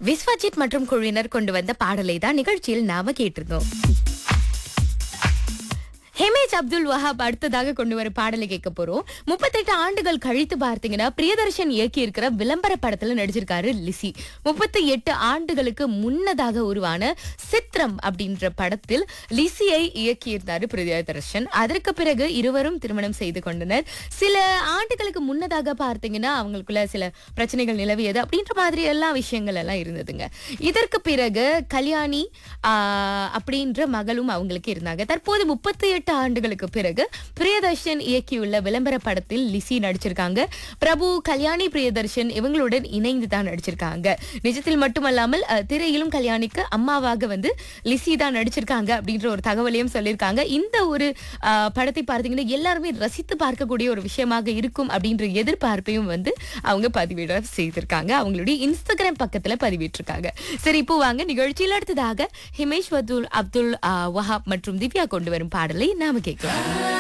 விஸ்வஜித் மற்றும் குழுவினர் கொண்டு வந்த பாடலை தான் நிகழ்ச்சியில் நாம கேட்டிருந்தோம் ஹேமேஜ் அப்துல் வஹாப் அடுத்ததாக கொண்டு வர பாடலை கேட்க போறோம் முப்பத்தெட்டு ஆண்டுகள் கழித்து பார்த்தீங்கன்னா பிரியதர்ஷன் இயக்கி இருக்கிற விளம்பர படத்துல நடிச்சிருக்காரு லிசி முப்பத்தி எட்டு ஆண்டுகளுக்கு முன்னதாக உருவான சித்ரம் அப்படின்ற படத்தில் லிசியை இயக்கியிருந்தாரு பிரியதர்ஷன் அதற்கு பிறகு இருவரும் திருமணம் செய்து கொண்டனர் சில ஆண்டுகளுக்கு முன்னதாக பார்த்தீங்கன்னா அவங்களுக்குள்ள சில பிரச்சனைகள் நிலவியது அப்படின்ற மாதிரி எல்லா விஷயங்கள் எல்லாம் இருந்ததுங்க இதற்கு பிறகு கல்யாணி ஆஹ், அப்படின்ற மகளும் அவங்களுக்கு இருந்தாங்க தற்போது முப்பத்தி எட்டு ஆண்டுகளுக்கு பிறகு பிரியதர்ஷன் இயக்கியுள்ள விளம்பர படத்தில் லிசி நடிச்சிருக்காங்க பிரபு கல்யாணி பிரியதர்ஷன் இவங்களுடன் இணைந்து தான் நடிச்சிருக்காங்க நிஜத்தில் மட்டுமல்லாமல் அஹ், திரையிலும் கல்யாணிக்கு அம்மாவாக வந்து லிசி தான் நடிச்சிருக்காங்க அப்படின்ற ஒரு தகவலையும் சொல்லியிருக்காங்க இந்த ஒரு அஹ், படத்தை பார்த்தீங்கன்னா எல்லாருமே ரசித்து பார்க்கக்கூடிய ஒரு விஷயமாக இருக்கும் அப்படின்ற எதிர்பார்ப்பையும் வந்து அவங்க பதிவிட செய்திருக்காங்க அவங்களுடைய இன்ஸ்டாகிராம் பக்கத்துல பதிவிட்டிருக்காங்க சரி இப்போ வாங்க நிகழ்ச்சியில் அடுத்ததாக ஹிமேஷ் வதுல் அப்துல் அஹ், வஹாப் மற்றும் திவ்யா கொண்டு வரும் பாடலை நாம கேட்கலாம்